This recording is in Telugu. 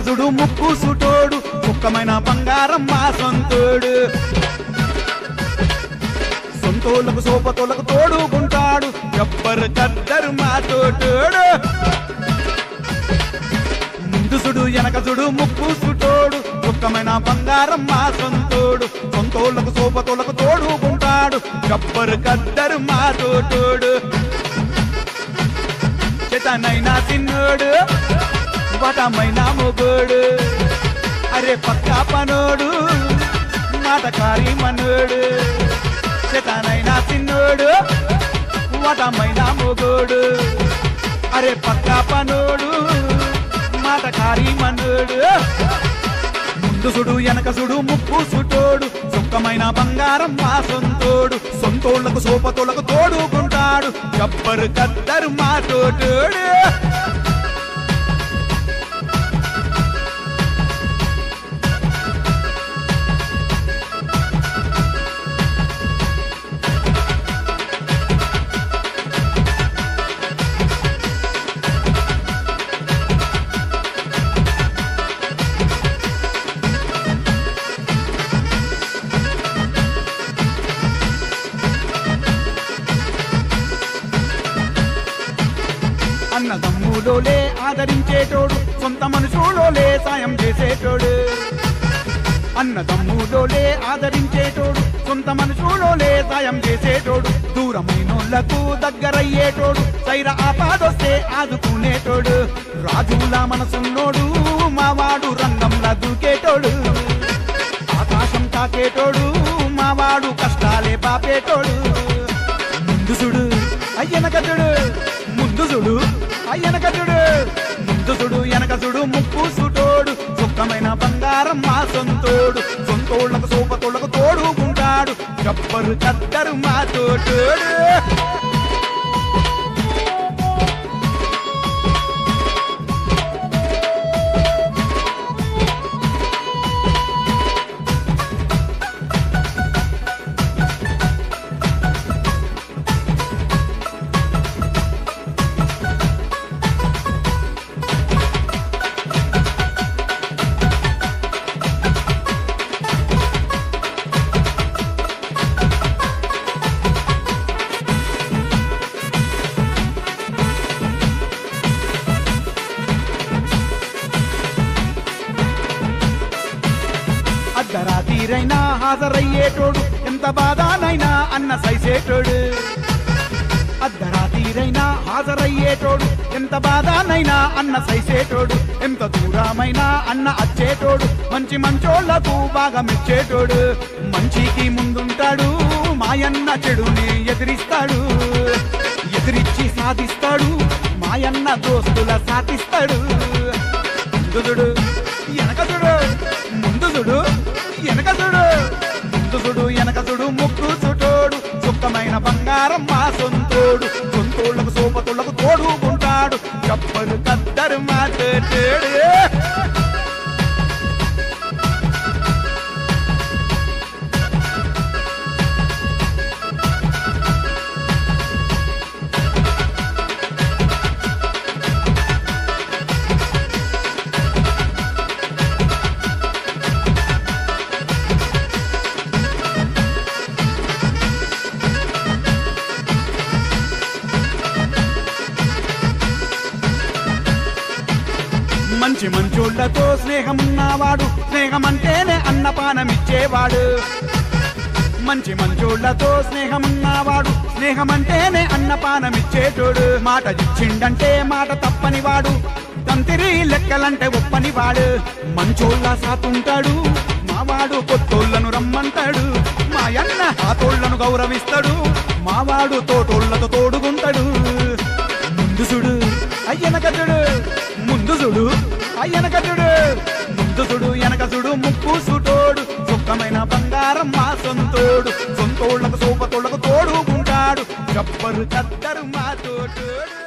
చూడు ముక్కు సుటోడు సుక్కమైన బంగారం మా సొంతోడు సొంతోళ్ళకు సోపతోళ్ళకు తోడుకుంటాడు గబ్బరు కద్దరు మా తోటోడు ముందు సుడు వెనక సుడు ముక్కు సుటోడు సుక్కమైన బంగారం మా సొంతోడు సొంతోళ్ళకు సోపతోళ్ళకు తోడుకుంటాడు గబ్బరు కద్దరు మా తోటోడు చేతనైనా తిన్నోడు వటమైన మొగోడు అరే పక్కా పనోడు మాటకారి మనోడు చేతనైనా తిన్నోడు వటమైన మొగోడు అరే పక్కా పనోడు మాటకారి మనోడు ముందు సుడు వెనక సుడు ముక్కు సుటోడు సుక్కమైన బంగారం మా సొంతోడు సొంతోళ్లకు సోపతోళ్లకు తోడుకుంటాడు గబ్బరు కద్దరు మా తోటోడు అన్న దమ్ములోలే ఆదరించేటోడు సొంత మనుషులోలే సాయం చేసేటోడు అన్న దమ్ములోలే ఆదరించేటోడు సొంత మనుషులోలే సాయం చేసేటోడు దూరమైనోళ్లకు దగ్గరయ్యేటోడు సైర ఆపాదొస్తే ఆదుకునేటోడు రాజులా మనసున్నోడు మావాడు రంగంలా దూకేటోడు ఆకాశం తాకేటోడు మావాడు కష్టాలే పాపేటోడు ముందు చూడు అయ్యన కట్టుడు ముందు చూడు అయ్యన కట్టుడు ముందు చూడు వెనక చూడు ముక్కు సుటోడు సుఖమైన బంగారం మా సొంతోడు సొంతోళ్ళకు సోపతోళ్ళకు తోడుకుంటాడు గబ్బరు కద్దరు మా తోటోడు అర్ధరాత్రిరైనా హాజరయ్యేటోడు ఎంత బాధానైనా అన్న సైసేటోడు అర్ధరాత్రిరైనా హాజరయ్యేటోడు ఎంత బాధానైనా అన్న సైసేటోడు ఎంత దూరమైనా అన్న అచ్చేటోడు మంచి మంచోళ్లకు బాగా మెచ్చేటోడు మంచికి ముందుంటాడు మాయన్న చెడుని ఎదిరిస్తాడు ఎదిరించి సాధిస్తాడు మాయన్న దోస్తుల సాధిస్తాడు ముందు చూడు వెనక చూడు ముందు చూడు వెనక చూడు ముందు చూడు వెనక చూడు ముక్కు చుటోడు సుఖమైన బంగారం మా సొంతోడు సొంతోళ్ళకు సోపతోళ్ళకు తోడుకుంటాడు చెప్పలు కద్దరు మా తోటోడు మంచి మంచోళ్లతో స్నేహమున్నవాడు స్నేహమంటేనే అన్నపానమిచ్చేవాడు మంచి మంచోళ్లతో స్నేహమున్నవాడు స్నేహమంటేనే అన్నపానమిచ్చేటోడు మాట ఇచ్చిండంటే మాట తప్పని వాడు తంతిరి లెక్కలంటే ఒప్పని వాడు మంచోళ్ళ సాతుంటాడు మావాడు కొత్తోళ్లను రమ్మంటాడు మాయన్న తాతోళ్లను గౌరవిస్తాడు మావాడు తోటోళ్లతో తోడుకుంటాడు ముందు చూడు అయ్యన కట్టుడు ముందు చూడు అయ్యన కట్టుడు ముందు చూడు వెనక చూడు ముక్కు సుటోడు సుఖమైన బంగారం మా సొంతోడు సొంతోళ్ళకు సోపతోళ్ళకు తోడుకుంటాడు గబ్బరు కద్దరు మా తోటోడు